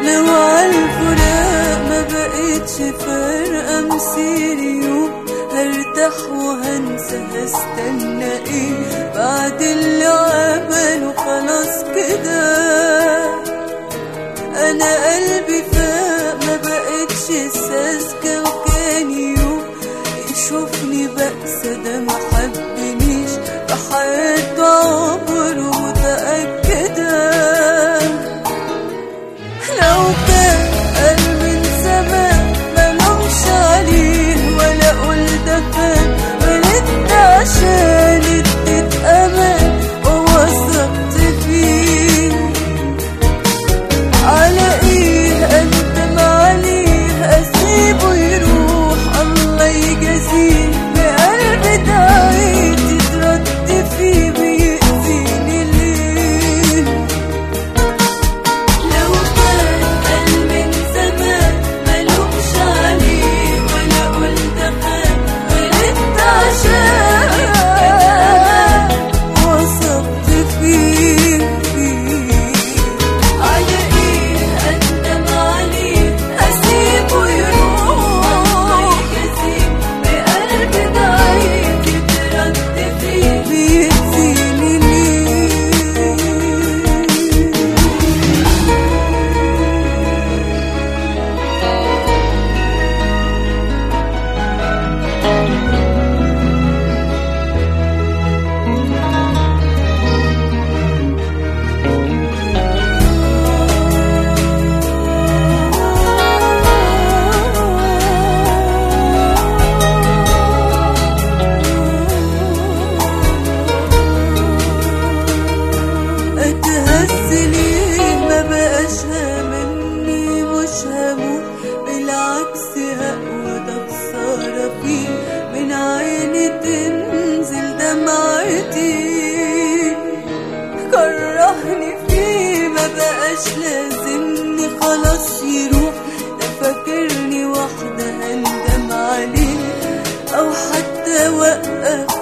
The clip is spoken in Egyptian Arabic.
لو عالفراق ما بقتش فارقة مسيري يوم هرتاح وهنسى هستنى ايه بعد اللي عمله خلاص كده انا قلبي فاق ما بقتش ساذجة وكان يوم يشوفني بأسى ده ما حبنيش في حياته عمره متأكدة لو كان قال من زمان ملومش عليه ولا اقول ده كان غلطت عشان اديت امان ووثقت فيه على ايه اندم عليه اسيبه يروح الله يجازيه بقلب دعيت ترد فيه بيأذيني ليه لو كان قال من زمان ملومش عليه ولا قلت خان غلطت عشان وثقت فيه على ايه اندم عليه اسيبه يروح يجازيه بقلب ضعيف يترد فيه بيأذيني ليه اتهز ليه ما بقاش هاممني مش هموت بالعكس هقوى ده خسارة فيه من عيني تنزل دمعتي كرهني فيه ما بقاش لازمني خلاص يروح ده فاكرني واحدة هندم عليه او حتى وقف